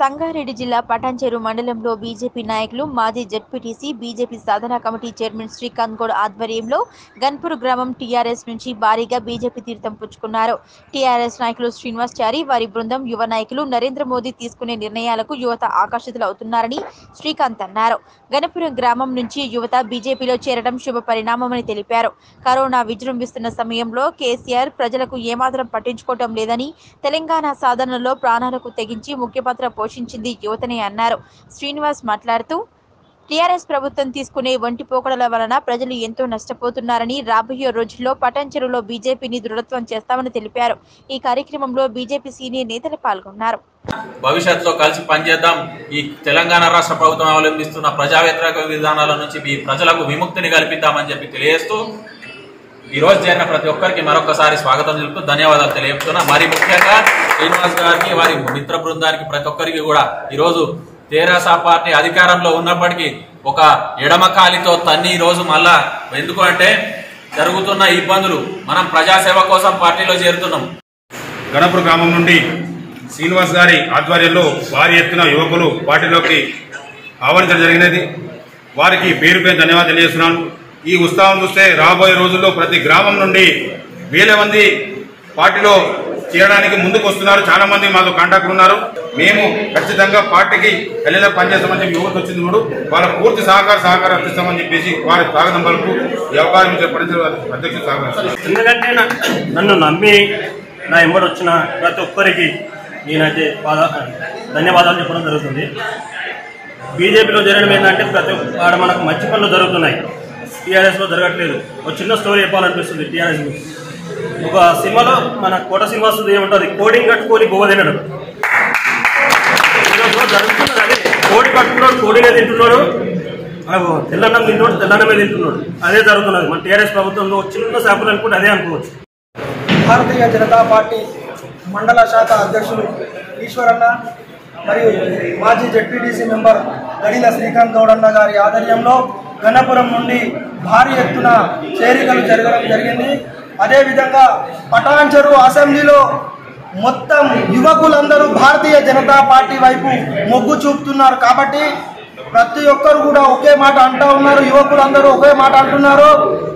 సంగారెడ్డి జిల్లా పటాన్చెరు మండలంలో బీజేపీ నాయకులు మాజీ జడ్పీటీసీ బీజేపీ సాధనా కమిటీ చైర్మన్ శ్రీకాంత్ గౌడ్ ఆధ్వర్యంలో గన్పూర్ గ్రామం టీఆర్ఎస్ నుంచి భారీగా బీజేపీ తీర్థం పుచ్చుకున్నారు టీఆర్ఎస్ నాయకులు శ్రీనివాస్ చారి వారి బృందం యువ నాయకులు నరేంద్ర మోదీ తీసుకునే నిర్ణయాలకు యువత ఆకర్షితులవుతున్నారని శ్రీకాంత్ అన్నారు గణపురం గ్రామం నుంచి యువత బీజేపీలో చేరడం శుభ పరిణామమని తెలిపారు కరోనా విజృంభిస్తున్న సమయంలో కేసీఆర్ ప్రజలకు ఏమాత్రం పట్టించుకోవటం లేదని తెలంగాణ సాధనలో ప్రాణాలకు తెగించి ముఖ్య పాత్ర పోషించింది యువతనే అన్నారు శ్రీనివాస్ మాట్లాడుతూ టీఆర్ఎస్ ప్రభుత్వం తీసుకునే వంటి పోకడల వలన ప్రజలు ఎంతో నష్టపోతున్నారని రాబోయే రోజుల్లో పటాన్చెరులో బీజేపీని దృఢత్వం చేస్తామని తెలిపారు ఈ కార్యక్రమంలో బీజేపీ సీనియర్ నేతలు పాల్గొన్నారు భవిష్యత్తులో కలిసి పనిచేద్దాం ఈ తెలంగాణ రాష్ట్ర ప్రభుత్వం అవలంబిస్తున్న ప్రజా వ్యతిరేక విధానాల నుంచి ఈ ప్రజలకు విముక్తిని కల్పిద్దామని చెప్పి తెలియజేస్తూ ఈ రోజు చేరిన ప్రతి ఒక్కరికి మరొకసారి స్వాగతం తెలుపుతూ ధన్యవాదాలు తెలియజేస్తున్నా మరి ముఖ్యంగా శ్రీనివాస్ గారికి వారి మిత్ర బృందానికి ప్రతి ఒక్కరికి కూడా ఈ రోజు తెరాస పార్టీ అధికారంలో ఉన్నప్పటికీ ఒక ఎడమ కాలితో తన్ని ఈ రోజు మళ్ళా ఎందుకు అంటే జరుగుతున్న ఇబ్బందులు మనం ప్రజాసేవ కోసం పార్టీలో చేరుతున్నాం గణపుర గ్రామం నుండి శ్రీనివాస్ గారి ఆధ్వర్యంలో భారీ ఎత్తున యువకులు పార్టీలోకి ఆహ్వానించడం జరిగినది వారికి పేరు పేరు ధన్యవాదాలు తెలియజేస్తున్నాను ఈ ఉత్సాహం చూస్తే రాబోయే రోజుల్లో ప్రతి గ్రామం నుండి వేల మంది పార్టీలో చేరడానికి ముందుకు వస్తున్నారు చాలా మంది మాతో కాంటాక్ట్ ఉన్నారు మేము ఖచ్చితంగా పార్టీకి వెళ్ళేలా పనిచేస్తామని చెప్పి యువత వచ్చింది కూడా వాళ్ళ పూర్తి సహకార సహకారం అందిస్తామని చెప్పేసి వారి స్వాగతం పలుకు ఈ అవకాశం ఇచ్చే పరిచయ అధ్యక్షుడు సహకరిస్తారు ఎందుకంటే నా- నన్ను నమ్మి నా ఎంబడి వచ్చిన ప్రతి ఒక్కరికి నేనైతే పాద- ధన్యవాదాలు చెప్పడం జరుగుతుంది బీజేపీలో జరగడం ఏంటంటే ప్రతి ఒక్క ఆడ మనకు మంచి పనులు జరుగుతున్నాయి టీఆర్ఎస్లో జరగట్లేదు ఒక చిన్న స్టోరీ చెప్పాలనిపిస్తుంది టీఆర్ఎస్ గురించి ఒక సినిమాలో మన కోట శ్రీనివాస్ ఏముంటుంది కోడింగ్ కట్టుకొని గోవ తినడం ఈరోజు జరుగుతున్నది అదే కోడి కట్టుకున్నాడు కోడినే తింటున్నాడు మనకు తెల్లన్నం తింటున్నాడు తెల్లన్నమే తింటున్నాడు అదే జరుగుతున్నది మన టీఆర్ఎస్ ప్రభుత్వంలో చిన్న శాఖలు అనుకుంటే అదే అనుకోవచ్చు భారతీయ జనతా పార్టీ మండల శాఖ అధ్యక్షులు ఈశ్వరన్న మరియు మాజీ జెడ్పీటీసీ మెంబర్ గడిల శ్రీకాంత్ గౌడన్న గారి ఆధ్వర్యంలో గన్నపురం నుండి భారీ ఎత్తున చేరికలు జరగడం జరిగింది అదేవిధంగా పటాన్చెరు అసెంబ్లీలో మొత్తం యువకులందరూ భారతీయ జనతా పార్టీ వైపు మొగ్గు చూపుతున్నారు కాబట్టి ప్రతి ఒక్కరు కూడా ఒకే మాట అంటా ఉన్నారు యువకులందరూ ఒకే మాట అంటున్నారు